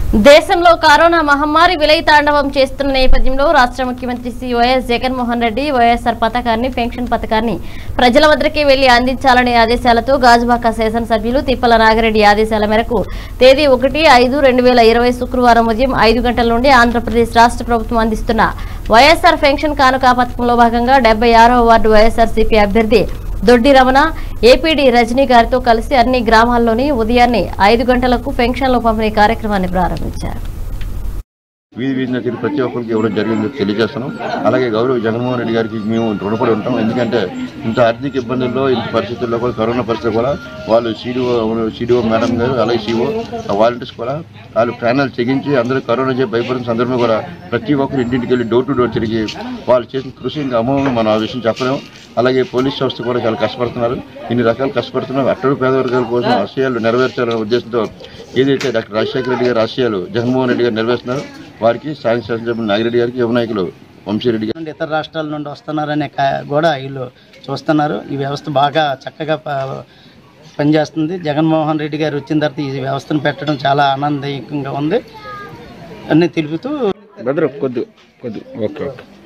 దేశంలో కరోనా మహమ్మారి విలయతాండవం చేస్తున్న నేపథ్యంలో రాష్ట్ర ముఖ్యమంత్రి శ్రీ వైఎస్ జగన్మోహన్ రెడ్డి వైఎస్ఆర్ పథకాన్ని పెన్షన్ పథకాన్ని ప్రజల వద్దకే వెళ్లి అందించాలనే ఆదేశాలతో గాజువాక శాసనసభ్యులు తిప్పల నాగిరెడ్డి ఆదేశాల మేరకు తేదీ ఒకటి ఐదు రెండు వేల ఇరవై శుక్రవారం ఉదయం ఐదు గంటల నుండి ఆంధ్రప్రదేశ్ రాష్ట్ర ప్రభుత్వం అందిస్తున్న వైఎస్ఆర్ పెన్షన్ కానుక పథకంలో భాగంగా డెబ్బై ఆరవ వార్డు వైఎస్ఆర్సీపీ అభ్యర్థి దొడ్డి రమణ ఏపీడీ రజనీ గారితో కలిసి అన్ని గ్రామాల్లోని ఉదయాన్నే ఐదు గంటలకు పెన్షన్లు పంపిణీ కార్యక్రమాన్ని ప్రారంభించారు వీధి వీధిన తిరిగి ప్రతి ఒక్కరికి ఇవ్వడం జరిగింది తెలియజేస్తున్నాం అలాగే గౌరవ జగన్మోహన్ రెడ్డి గారికి మేము రుణపడి ఉంటాం ఎందుకంటే ఇంత ఆర్థిక ఇబ్బందుల్లో ఇంత పరిస్థితుల్లో కూడా కరోనా పరిస్థితుల్లో కూడా వాళ్ళు సీడీఓ సీడీఓ మేడం గారు అలాగే సీఓ వాలంటీర్స్ కూడా వాళ్ళు ప్రాణాలు తెగించి అందరూ కరోనా చేసి భయపడిన సందర్భంగా కూడా ప్రతి ఒక్కరు ఇంటింటికి వెళ్ళి డోర్ టు డోర్ తిరిగి వాళ్ళు చేసిన కృషి ఇంకా అమోఘం మనం ఆ విషయం చెప్పలేము అలాగే పోలీస్ వ్యవస్థ కూడా చాలా కష్టపడుతున్నారు ఇన్ని రకాలు కష్టపడుతున్నారు అట్టడు పేద వర్గాల కోసం ఆశయాలు నెరవేర్చాలనే ఉద్దేశంతో ఏదైతే డాక్టర్ రాజశేఖర రెడ్డి గారి ఆశయాలు జగన్మోహన్ రెడ్డి గారు నెరవేరుస్తున్నారు వారికి సాయం శాసనసభ్యులు నాగిరెడ్డి గారికి యువనాయకులు వంశీరెడ్డి గారు నుండి ఇతర రాష్ట్రాల నుండి వస్తున్నారనే కా- కూడా వీళ్ళు చూస్తున్నారు ఈ వ్యవస్థ బాగా చక్కగా ప- పనిచేస్తుంది జగన్మోహన్ రెడ్డి గారు వచ్చిన తర్వాత ఈ వ్యవస్థను పెట్టడం చాలా ఆనందదాయకంగా ఉంది అన్నీ తెలుపుతూ బ్రదర్ కొద్దు కొద్దు ఓకే ఓకే